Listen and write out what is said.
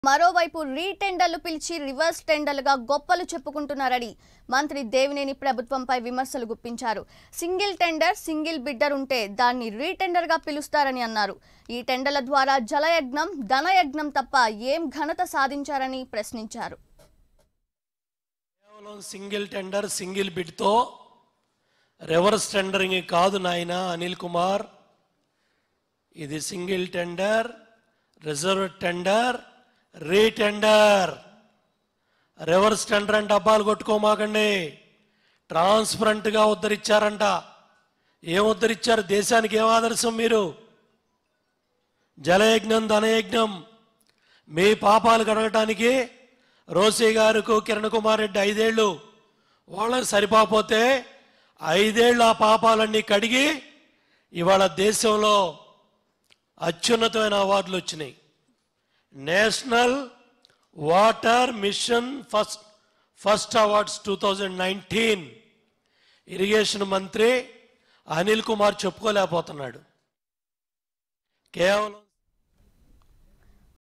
మరోవైపు రీటెండర్లు పిలిచి రివర్స్ టెండర్లుగా గొప్పలు చెప్పుకుంటున్నారని మంత్రి దేవినేని ప్రభుత్వంపై విమర్శలు గుప్పించారు సింగిల్ టెండర్ సింగిల్ బిడ్డర్ ఉంటే దాన్ని రీటెండర్గా పిలుస్తారని అన్నారు ఈ టెండర్ల ద్వారా జలయజ్ఞం ధనయజ్ఞం తప్ప ఏం ఘనత సాధించారని ప్రశ్నించారు కేవలం సింగిల్ టెండర్ సింగిల్ బిడ్తో రివర్స్ టెండరింగ్ కాదు నాయన అనిల్ కుమార్ ఇది single tender reserve tender retender reverse tender అంటే డబ్బాలు కొట్టుకోమాకండి ట్రాన్స్పరెంట్గా ఉద్ధరించారంట ఏం ఉద్ధరించారు దేశానికి ఏం ఆదర్శం మీరు జలయజ్ఞం ధనయజ్ఞం మీ పాపాలు కడగటానికి రోసీ గారికి కిరణ్ కుమార్ రెడ్డి ఐదేళ్ళు వాళ్ళకి సరిపోతే ఐదేళ్ళు ఆ పాపాలన్నీ కడిగి ఇవాళ దేశంలో అత్యున్నతమైన అవార్డులు వచ్చినాయి national water mission first first awards two thousand nineteen irrigation మంత్రి అనిల్ కుమార్ చెప్పుకోలేకపోతున్నాడు కేవలం